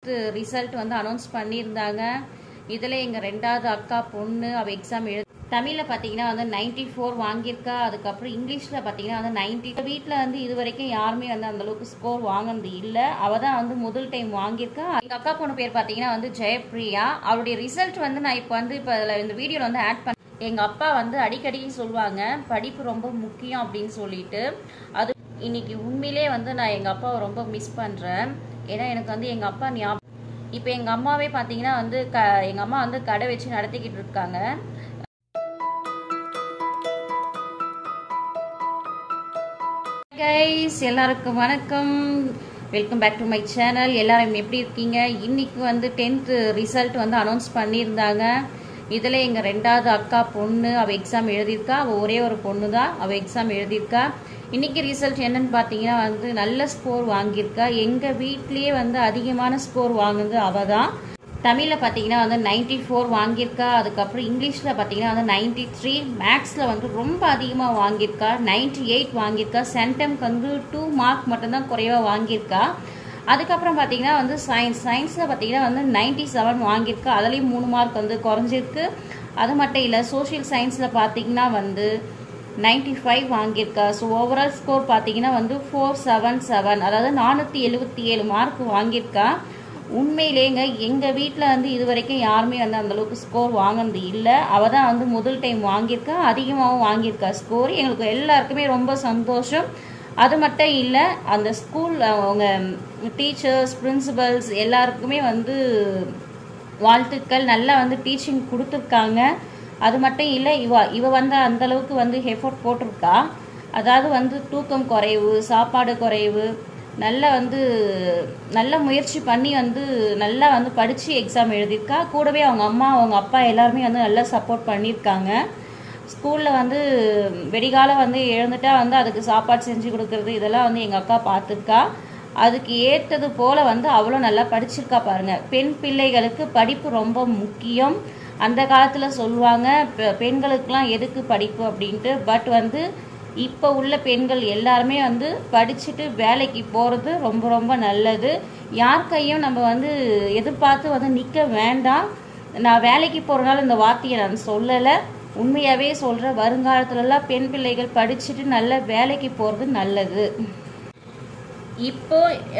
tenth result வந்து announce பண்ணியிருந்தாங்க இதில் எங்கள் ரெண்டாவது அக்கா பொண்ணு அவள் எக்ஸாம் எழு தமிழில் பார்த்தீங்கன்னா வந்து நைன்டி ஃபோர் வாங்கியிருக்கா அதுக்கப்புறம் இங்கிலீஷில் பார்த்தீங்கன்னா வந்து நைன்டி வீட்டில் வந்து இது வரைக்கும் யாருமே வந்து அந்த அளவுக்கு ஸ்கோர் வாங்கினது இல்லை அவள் தான் வந்து முதல் டைம் வாங்கியிருக்கா எங்கள் அக்கா பொண்ணு பேர் பார்த்தீங்கன்னா வந்து ஜெயப்ரியா அவளுடைய ரிசல்ட் வந்து நான் இப்போ வந்து இப்போ இதில் இந்த வீடியோவில் வந்து ஆட் பண்ண எங்கள் அப்பா வந்து அடிக்கடி சொல்லுவாங்க படிப்பு ரொம்ப முக்கியம் அப்படின்னு சொல்லிட்டு அது இன்னைக்கு உண்மையிலே வந்து நான் எங்கள் அப்பாவை ரொம்ப மிஸ் பண்ணுறேன் ஏன்னா எனக்கு வந்து எங்கள் அப்பா ஞாபகம் இப்போ எங்கள் அம்மாவே பார்த்தீங்கன்னா வந்து க எங்கள் அம்மா வந்து கடை வச்சு நடத்திக்கிட்டு இருக்காங்க கைஸ் எல்லாருக்கும் வணக்கம் welcome back to my channel எல்லாரும் எப்படி இருக்கீங்க இன்னைக்கு வந்து டென்த்து ரிசல்ட் வந்து அனௌன்ஸ் பண்ணியிருந்தாங்க இதில் எங்கள் ரெண்டாவது அக்கா பொண்ணு அவள் எக்ஸாம் எழுதியிருக்கா அவள் ஒரே ஒரு பொண்ணு தான் அவள் எக்ஸாம் எழுதியிருக்கா இன்னைக்கு ரிசல்ட் என்னன்னு பார்த்தீங்கன்னா வந்து நல்ல ஸ்கோர் வாங்கியிருக்கா எங்கள் வீட்லேயே வந்து அதிகமான ஸ்கோர் வாங்குனது அவள் தான் தமிழில் பார்த்தீங்கன்னா வந்து நைன்டி ஃபோர் வாங்கியிருக்கா அதுக்கப்புறம் இங்கிலீஷில் பார்த்தீங்கன்னா வந்து நைன்டி த்ரீ மேக்ஸில் வந்து ரொம்ப அதிகமாக வாங்கியிருக்கா நைன்டி எயிட் வாங்கியிருக்கா சென்டம்க்கு வந்து டூ மார்க் மட்டும்தான் குறைவாக வாங்கியிருக்கா அதுக்கப்புறம் பார்த்தீங்கன்னா வந்து சயின்ஸ் சயின்ஸில் பார்த்தீங்கன்னா வந்து நைன்டி செவன் வாங்கியிருக்கா அதுலேயும் மூணு மார்க் வந்து குறைஞ்சிருக்கு அது மட்டும் இல்லை சோஷியல் சயின்ஸில் பார்த்தீங்கன்னா வந்து நைன்டி ஃபைவ் வாங்கியிருக்கா ஸோ ஓவரால் ஸ்கோர் பார்த்தீங்கன்னா வந்து ஃபோர் செவன் செவன் அதாவது நானூற்றி எழுபத்தி ஏழு மார்க் வாங்கியிருக்கா உண்மையிலேங்க எங்கள் வீட்டில் வந்து இது வரைக்கும் யாருமே வந்து அந்தளவுக்கு ஸ்கோர் வாங்கினது இல்லை அவள் தான் வந்து முதல் டைம் வாங்கியிருக்கா அதிகமாகவும் வாங்கியிருக்கா ஸ்கோர் எங்களுக்கு எல்லாருக்குமே ரொம்ப சந்தோஷம் அது மட்டும் இல்லை அந்த ஸ்கூல் அவங்க டீச்சர்ஸ் பிரின்சிபல்ஸ் எல்லாருக்குமே வந்து வாழ்த்துக்கள் நல்லா வந்து டீச்சிங் கொடுத்துருக்காங்க அது மட்டும் இல்லை இவ இவ வந்து அந்த அளவுக்கு வந்து எஃபோர்ட் போட்டிருக்கா அதாவது வந்து தூக்கம் குறைவு சாப்பாடு குறைவு நல்லா வந்து நல்ல முயற்சி பண்ணி வந்து நல்லா வந்து படித்து எக்ஸாம் எழுதியிருக்கா கூடவே அவங்க அம்மா அவங்க அப்பா எல்லாருமே வந்து நல்லா சப்போர்ட் பண்ணியிருக்காங்க ஸ்கூலில் வந்து வெடிகாலம் வந்து எழுந்துட்டா வந்து அதுக்கு சாப்பாடு செஞ்சு கொடுக்கறது இதெல்லாம் வந்து எங்கள் அக்கா பார்த்துருக்கா அதுக்கு ஏற்றது போல் வந்து அவ்வளோ நல்லா படிச்சிருக்கா பாருங்க பெண் பிள்ளைகளுக்கு படிப்பு ரொம்ப முக்கியம் அந்த காலத்தில் சொல்லுவாங்க பெண்களுக்கெலாம் எதுக்கு படிப்பு அப்படின்ட்டு பட் வந்து இப்போ உள்ள பெண்கள் எல்லாருமே வந்து படிச்சுட்டு வேலைக்கு போகிறது ரொம்ப ரொம்ப நல்லது யார் கையும் நம்ம வந்து எதிர்பார்த்து வந்து நிற்க வேண்டாம் நான் வேலைக்கு போகிறனால இந்த வார்த்தையை நான் சொல்லலை உண்மையாகவே சொல்கிறேன் வருங்காலத்துலலாம் பெண் பிள்ளைகள் படிச்சுட்டு நல்ல வேலைக்கு போகிறது நல்லது இப்போ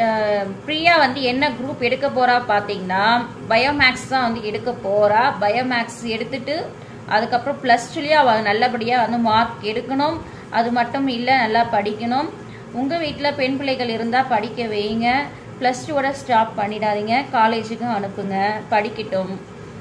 பிரியா வந்து என்ன குரூப் எடுக்க போறா பார்த்தீங்கன்னா பயோமேக்ஸ் தான் வந்து எடுக்க போறா பயோமேக்ஸ் எடுத்துட்டு அதுக்கப்புறம் ப்ளஸ் டூலேயே அவள் நல்லபடியாக வந்து மார்க் எடுக்கணும் அது மட்டும் இல்லை நல்லா படிக்கணும் உங்கள் வீட்டில் பெண் பிள்ளைகள் இருந்தால் படிக்க வைங்க ப்ளஸ் டூவோட ஸ்டாப் பண்ணிடாதீங்க காலேஜுக்கும் அனுப்புங்க படிக்கட்டும்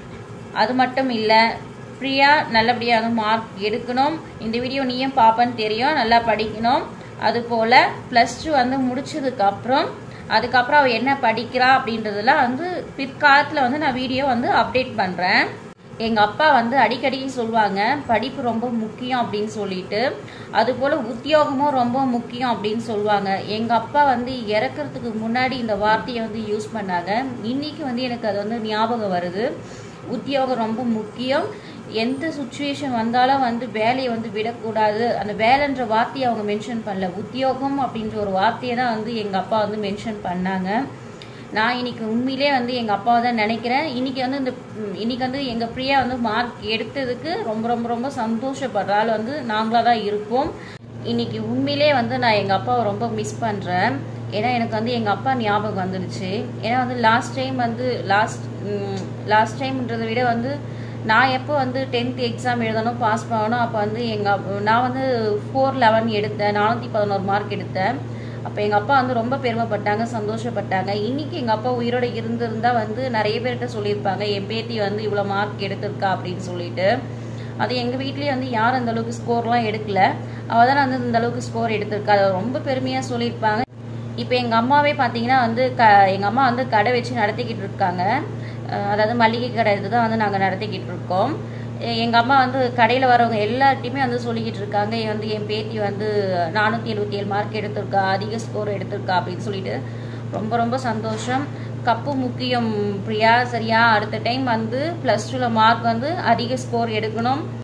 அது மட்டும் இல்லை பிரியா நல்லபடியாக வந்து மார்க் எடுக்கணும் இந்த வீடியோ நீயும் பாப்பன்னு தெரியும் நல்லா படிக்கணும் அதுபோல் ப்ளஸ் டூ வந்து முடிச்சதுக்கப்புறம் அதுக்கப்புறம் அவள் என்ன படிக்கிறா அப்படின்றதெல்லாம் வந்து பிற்காலத்தில் வந்து நான் வீடியோ வந்து அப்டேட் பண்ணுறேன் எங்கள் அப்பா வந்து அடிக்கடி சொல்லுவாங்க படிப்பு ரொம்ப முக்கியம் அப்படின்னு சொல்லிட்டு அதுபோல் உத்தியோகமும் ரொம்ப முக்கியம் அப்படின்னு சொல்லுவாங்க எங்கள் அப்பா வந்து இறக்கிறதுக்கு முன்னாடி இந்த வார்த்தையை வந்து யூஸ் பண்ணாங்க இன்னைக்கு வந்து எனக்கு அது வந்து ஞாபகம் வருது உத்தியோகம் ரொம்ப முக்கியம் எந்த சுச்சுவேஷன் வந்தாலும் வந்து வேலையை வந்து விடக்கூடாது அந்த வேலைன்ற வார்த்தையை அவங்க மென்ஷன் பண்ணல உத்தியோகம் அப்படின்ற ஒரு வார்த்தையை தான் வந்து எங்கள் அப்பா வந்து மென்ஷன் பண்ணாங்க நான் இன்னைக்கு உண்மையிலே வந்து எங்கள் அப்பாவை தான் நினைக்கிறேன் இன்னைக்கு வந்து இந்த இன்னைக்கு வந்து எங்கள் பிரியா வந்து மார்க் எடுத்ததுக்கு ரொம்ப ரொம்ப ரொம்ப சந்தோஷப்படுற ஆள் வந்து நாங்களாக தான் இருப்போம் இன்னைக்கு உண்மையிலே வந்து நான் எங்கள் அப்பாவை ரொம்ப மிஸ் பண்ணுறேன் ஏன்னா எனக்கு வந்து எங்கள் அப்பா ஞாபகம் வந்துடுச்சு ஏன்னா வந்து லாஸ்ட் டைம் வந்து லாஸ்ட் லாஸ்ட் டைம்ன்றதை விட வந்து நான் எப்போ வந்து டென்த் எக்ஸாம் எழுதணும் பாஸ் பண்ணணும் அப்போ வந்து எங்கள் நான் வந்து ஃபோர் லெவன் எடுத்தேன் நானூற்றி பதினோரு மார்க் எடுத்தேன் அப்போ எங்கள் அப்பா வந்து ரொம்ப பெருமைப்பட்டாங்க சந்தோஷப்பட்டாங்க இன்றைக்கி எங்கள் அப்பா உயிரோட இருந்திருந்தால் வந்து நிறைய பேர்கிட்ட சொல்லியிருப்பாங்க என் பேத்தி வந்து இவ்வளோ மார்க் எடுத்திருக்கா அப்படின்னு சொல்லிட்டு அது எங்கள் வீட்லேயே வந்து யாரும் அந்த அளவுக்கு ஸ்கோர்லாம் எடுக்கல அவள் தான் வந்து இந்த அளவுக்கு ஸ்கோர் எடுத்திருக்கா அதை ரொம்ப பெருமையாக சொல்லியிருப்பாங்க இப்போ எங்கள் அம்மாவே பார்த்தீங்கன்னா வந்து க எங்கள் அம்மா வந்து கடை வச்சு நடத்திக்கிட்டு இருக்காங்க அதாவது மளிகை கடை இது தான் வந்து நாங்கள் நடத்திக்கிட்டு இருக்கோம் எங்கள் அம்மா வந்து கடையில் வரவங்க எல்லார்ட்டையுமே வந்து சொல்லிக்கிட்டு இருக்காங்க வந்து என் பேத்தி வந்து நானூற்றி எழுபத்தி ஏழு மார்க் எடுத்திருக்கா அதிக ஸ்கோர் எடுத்திருக்கா அப்படின்னு சொல்லிட்டு ரொம்ப ரொம்ப சந்தோஷம் கப்பு முக்கியம் பிரியா சரியா அடுத்த டைம் வந்து ப்ளஸ் டூவில் மார்க் வந்து அதிக ஸ்கோர் எடுக்கணும்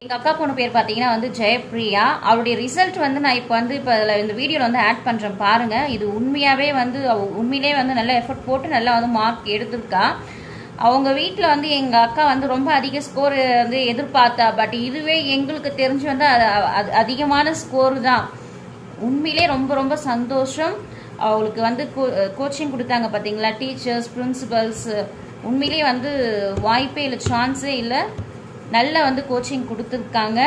எங்கள் அக்கா பொண்ணு பேர் பார்த்தீங்கன்னா வந்து ஜெயப்ரியா அவருடைய ரிசல்ட் வந்து நான் இப்போ வந்து இப்போ அதில் இந்த வீடியோவில் வந்து ஆட் பண்ணுறேன் பாருங்கள் இது உண்மையாகவே வந்து அவ உண்மையிலே வந்து நல்ல எஃபர்ட் போட்டு நல்லா வந்து மார்க் எடுத்திருக்கா அவங்க வீட்டில் வந்து எங்கள் அக்கா வந்து ரொம்ப அதிக ஸ்கோர் வந்து எதிர்பார்த்தா பட் இதுவே எங்களுக்கு தெரிஞ்சு வந்து அது அது அதிகமான ஸ்கோர் தான் உண்மையிலே ரொம்ப ரொம்ப சந்தோஷம் அவங்களுக்கு வந்து கோச்சிங் கொடுத்தாங்க பார்த்தீங்களா டீச்சர்ஸ் பிரின்சிபல்ஸ் உண்மையிலே வந்து வாய்ப்பே இல்லை சான்ஸே இல்லை நல்ல வந்து கோச்சிங் கொடுத்துருக்காங்க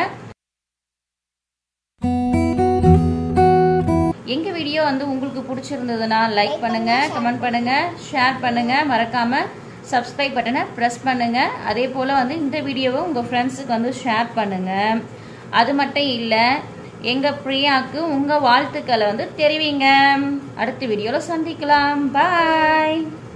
எங்கள் வீடியோ வந்து உங்களுக்கு பிடிச்சிருந்ததுன்னா லைக் பண்ணுங்க கமெண்ட் பண்ணுங்க ஷேர் பண்ணுங்க மறக்காம சப்ஸ்கிரைப் பட்டனை ப்ரெஸ் பண்ணுங்க அதே போல் வந்து இந்த வீடியோவை உங்கள் ஃப்ரெண்ட்ஸுக்கு வந்து ஷேர் பண்ணுங்க அது மட்டும் இல்லை எங்கள் பிரியாவுக்கு உங்கள் வாழ்த்துக்களை வந்து தெரிவிங்க அடுத்த வீடியோவில் சந்திக்கலாம் பாய்